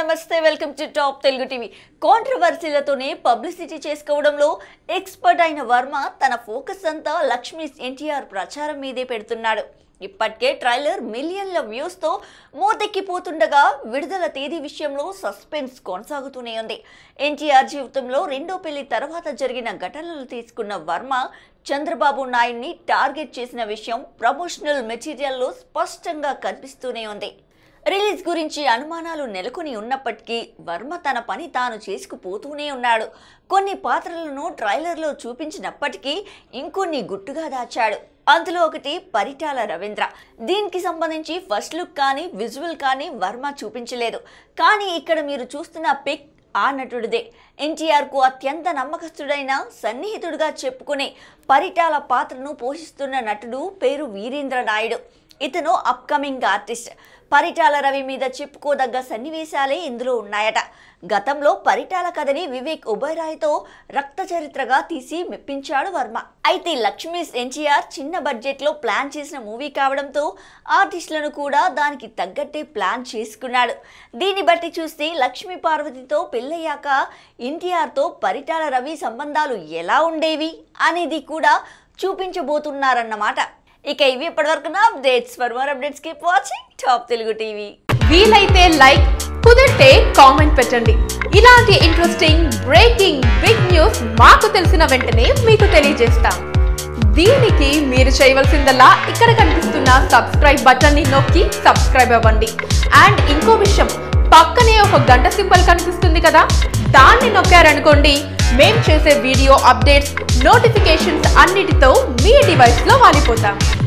నమస్తే welcome to top Telugu TV కాంట్రవర్సీలతోనే publicity చేసుకోవడంలో ఎక్స్పర్ట్ అయిన వర్మ తన ఫోకస్ అంతా లక్ష్మీ ఎన్టీఆర్ ప్రచారం మీదే పెడుతున్నాడు ఇప్పటికే ట్రైలర్ మిలియన్ల వ్యూస్తో మోతెక్కిపోతుండగా విడుదల తేదీ విషయంలో సస్పెన్స్ కొనసాగుతూనే ఉంది ఎన్టీఆర్ జీవితంలో రెండో పెళ్లి తర్వాత జరిగిన ఘటనలు తీసుకున్న వర్మ చంద్రబాబు నాయుడిని టార్గెట్ చేసిన విషయం ప్రమోషనల్ మెటీరియల్లో స్పష్టంగా కనిపిస్తూనే ఉంది రిలీజ్ గురించి అనుమానాలు నెలకొని ఉన్నప్పటికీ వర్మ తన పని తాను చేసుకుపోతూనే ఉన్నాడు కొన్ని పాత్రలను ట్రైలర్లో చూపించినప్పటికీ ఇంకొన్ని గుట్టుగా దాచాడు అందులో ఒకటి పరిటాల రవీంద్ర దీనికి సంబంధించి ఫస్ట్ లుక్ కానీ విజువల్ కానీ వర్మ చూపించలేదు కానీ ఇక్కడ మీరు చూస్తున్న పిక్ ఆ నటుడిదే ఎన్టీఆర్కు అత్యంత నమ్మకస్తుడైన సన్నిహితుడిగా చెప్పుకునే పరిటాల పాత్రను పోషిస్తున్న నటుడు పేరు వీరేంద్ర నాయుడు ఇతను అప్కమింగ్ ఆర్టిస్ట్ పరిటాల రవి మీద చెప్పుకోదగ్గ సన్నివేశాలే ఇందులో ఉన్నాయట గతంలో పరిటాల కథని వివేక్ ఉభయరాయ్తో రక్త చరిత్రగా తీసి మెప్పించాడు వర్మ అయితే లక్ష్మీస్ ఎన్టీఆర్ చిన్న బడ్జెట్లో ప్లాన్ చేసిన మూవీ కావడంతో ఆర్టిస్టులను కూడా దానికి తగ్గట్టే ప్లాన్ చేసుకున్నాడు దీన్ని బట్టి చూస్తే లక్ష్మీ పార్వతితో పెళ్ళయ్యాక ఎన్టీఆర్తో పరిటాల రవి సంబంధాలు ఎలా ఉండేవి అనేది కూడా చూపించబోతున్నారన్నమాట ఇక ఇవి ఇప్పటివరకు నా updates for more updates keep watching top Telugu TV వీలైతే లైక్ కుదిరితే కామెంట్ పెట్టండి ఇలాంటి ఇంట్రెస్టింగ్ బ్రేకింగ్ బిగ్ న్యూస్ మాకు తెలిసిన వెంటనే మీకు తెలియజేస్తాం దీనికి మీరు చేయవలసిందల్లా ఇక్కడ కనిపిస్తున్న సబ్స్క్రైబ్ బటన్ ని నొక్కి సబ్స్క్రైబ్ అవ్వండి అండ్ ఇంకో విషయం పక్కనే ఒక గంట సింబల్ కనిపిస్తుంది కదా దాన్ని నొక్కారనుకోండి మేం చేసే వీడియో అప్డేట్స్ నోటిఫికేషన్స్ అన్నిటితో మీ డివైస్లో వాలిపోతాం